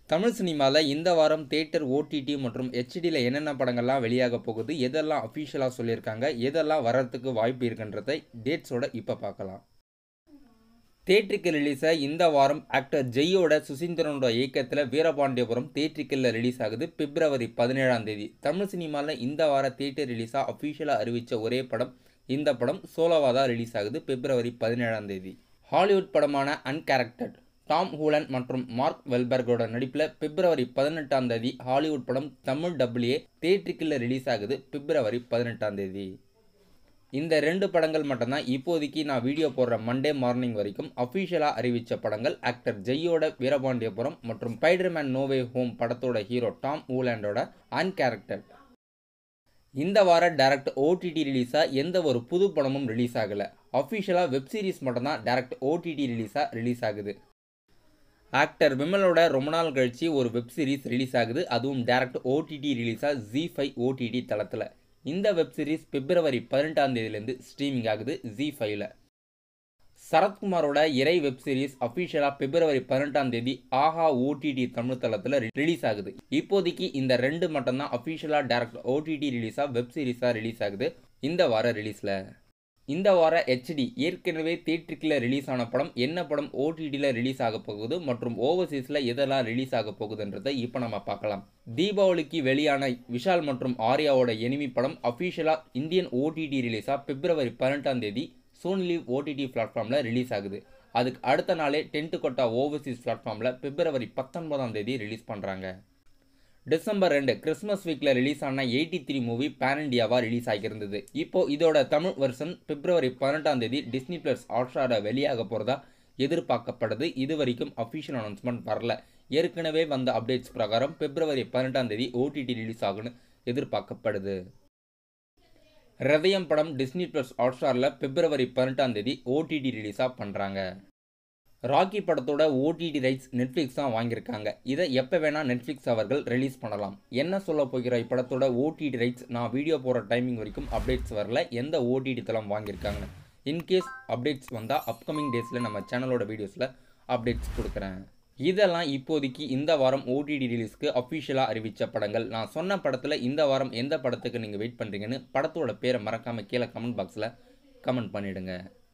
தமிழ் சினிமாவில் இந்த வாரம் தேட்டர் ஓடிடி மற்றும் ஹெச்டியில் என்னென்ன படங்கள்லாம் வெளியாக போகுது எதெல்லாம் அஃபிஷியலாக சொல்லியிருக்காங்க எதெல்லாம் வர்றதுக்கு வாய்ப்பு இருக்குன்றதை டேட்ஸோட இப்போ பார்க்கலாம் தேட்ரிக்கு ரிலீஸை இந்த வாரம் ஆக்டர் ஜெய்யோட சுசீந்திரனோட இயக்கத்தில் வீரபாண்டியபுரம் தேட்ரிக்கல்ல ரிலீஸ் ஆகுது பிப்ரவரி பதினேழாம் தேதி தமிழ் சினிமாவில் இந்த வார தேட்டர் ரிலீஸாக அஃபிஷியலாக அறிவித்த ஒரே படம் இந்த படம் சோலோவாக தான் ரிலீஸ் ஆகுது பிப்ரவரி பதினேழாம் தேதி ஹாலிவுட் படமான அன்கேரக்டட் டாம் ஹூலன் மற்றும் மார்க் வெல்பர்கோட நடிப்பில் பிப்ரவரி பதினெட்டாம் தேதி ஹாலிவுட் படம் தமிழ் டபுள்யூஏ தேட்ரிக்கில் ரிலீஸ் ஆகுது பிப்ரவரி பதினெட்டாம் தேதி இந்த ரெண்டு படங்கள் மட்டும்தான் இப்போதைக்கு நான் வீடியோ போடுற மண்டே மார்னிங் வரைக்கும் அஃபிஷியலாக அறிவித்த படங்கள் ஆக்டர் ஜெய்யோட வீரபாண்டியபுரம் மற்றும் ஸ்பைடர்மேன் நோவே ஹோம் படத்தோட ஹீரோ டாம் ஊலாண்டோட அன்கேரக்டர் இந்த வார டேரக்ட் ஓடிடி ரிலீஸாக எந்த ஒரு புது படமும் ரிலீஸ் ஆகலை அஃபிஷியலாக வெப் சீரிஸ் மட்டும்தான் டேரக்ட் ஓடிடி ரிலீஸாக ரிலீஸ் ஆகுது ஆக்டர் விமலோட ரொம்ப நாள் கழிச்சு ஒரு வெப் சீரிஸ் ரிலீஸ் ஆகுது அதுவும் டேரக்ட் ஓடிடி ரிலீஸாக ஜி ஃபைவ் ஓடிடி தளத்தில் இந்த வெப் சீரிஸ் பிப்ரவரி பதினெட்டாம் தேதியிலேருந்து ஸ்ட்ரீமிங் ஆகுது ஜி ஃபைவ்ல சரத்குமாரோட இறை வெப் சீரிஸ் அஃபிஷியலாக பிப்ரவரி பதினெட்டாம் தேதி ஆஹா ஓடிடி தமிழ் தளத்தில் ரிலீஸ் ஆகுது இப்போதைக்கு இந்த ரெண்டு மட்டும்தான் அஃபிஷியலாக டேரக்ட் ஓடிடி ரிலீஸாக வெப் சீரிஸாக ரிலீஸ் ஆகுது இந்த வார ரிலீஸில் இந்த வார ஹெச்டி ஏற்கனவே தேட்ரிக்கில் ரிலீஸ் ஆன படம் என்ன படம் ஓடிடியில் ரிலீஸ் ஆக போகுது மற்றும் ஓவர்சீஸில் எதெல்லாம் ரிலீஸ் ஆக போகுதுன்றதை இப்போ நம்ம பார்க்கலாம் தீபாவளிக்கு வெளியான விஷால் மற்றும் ஆர்யாவோட எனிமி படம் அஃபிஷியலாக இந்தியன் ஓடிடி ரிலீஸாக பிப்ரவரி பதினெட்டாம் தேதி சோனி லீவ் ஓடிடி பிளாட்ஃபார்மில் ரிலீஸ் ஆகுது அதுக்கு அடுத்த நாளே டென்ட்டு கொட்டா ஓவர்சீஸ் பிளாட்ஃபார்மில் பிப்ரவரி பத்தொன்பதாம் தேதி ரிலீஸ் பண்ணுறாங்க டிசம்பர் ரெண்டு கிறிஸ்மஸ் வீக்கில் ரிலீஸ் ஆன எயிட்டி த்ரீ மூவி பேன் இண்டியாவாக ரிலீஸ் ஆகியிருந்தது இப்போ இதோட தமிழ் வெர்ஷன் பிப்ரவரி பதினெட்டாம் தேதி டிஸ்னி பிளஸ் ஹாட்ஸ்டாரில் வெளியாக போகிறதா எதிர்பார்க்கப்படுது இது வரைக்கும் அஃபிஷியல் அனௌன்ஸ்மெண்ட் வரல ஏற்கனவே வந்த அப்டேட்ஸ் பிரகாரம் பிப்ரவரி பதினெட்டாம் தேதி ஓடிடி ரிலீஸ் ஆகும்னு எதிர்பார்க்கப்படுது ஹிரதயம் படம் டிஸ்னி பிளஸ் ஹாட்ஸ்டாரில் பிப்ரவரி பதினெட்டாம் தேதி ஓடிடி ரிலீஸாக பண்ணுறாங்க ராக்கி படத்தோட ஓடிடி ரைட்ஸ் நெட்ஃப்ளிக்ஸ் தான் வாங்கியிருக்காங்க இதை எப்போ வேணால் நெட்ஃப்ளிக்ஸ் அவர்கள் ரிலீஸ் பண்ணலாம் என்ன சொல்ல போகிற இப்படத்தோட ஓடிடி ரைட்ஸ் நான் வீடியோ போகிற டைமிங் வரைக்கும் அப்டேட்ஸ் வரல எந்த ஓடிடி தளம் வாங்கியிருக்காங்கன்னு இன்கேஸ் அப்டேட்ஸ் வந்தால் அப்கமிங் டேஸில் நம்ம சேனலோட வீடியோஸில் அப்டேட்ஸ் கொடுக்குறேன் இதெல்லாம் இப்போதைக்கு இந்த வாரம் ஓடிடி ரிலீஸ்க்கு அஃபிஷியலாக அறிவித்த படங்கள் நான் சொன்ன படத்தில் இந்த வாரம் எந்த படத்துக்கு நீங்கள் வெயிட் பண்ணுறீங்கன்னு படத்தோட பேரை மறக்காமல் கீழே கமெண்ட் பாக்ஸில் கமெண்ட் பண்ணிவிடுங்க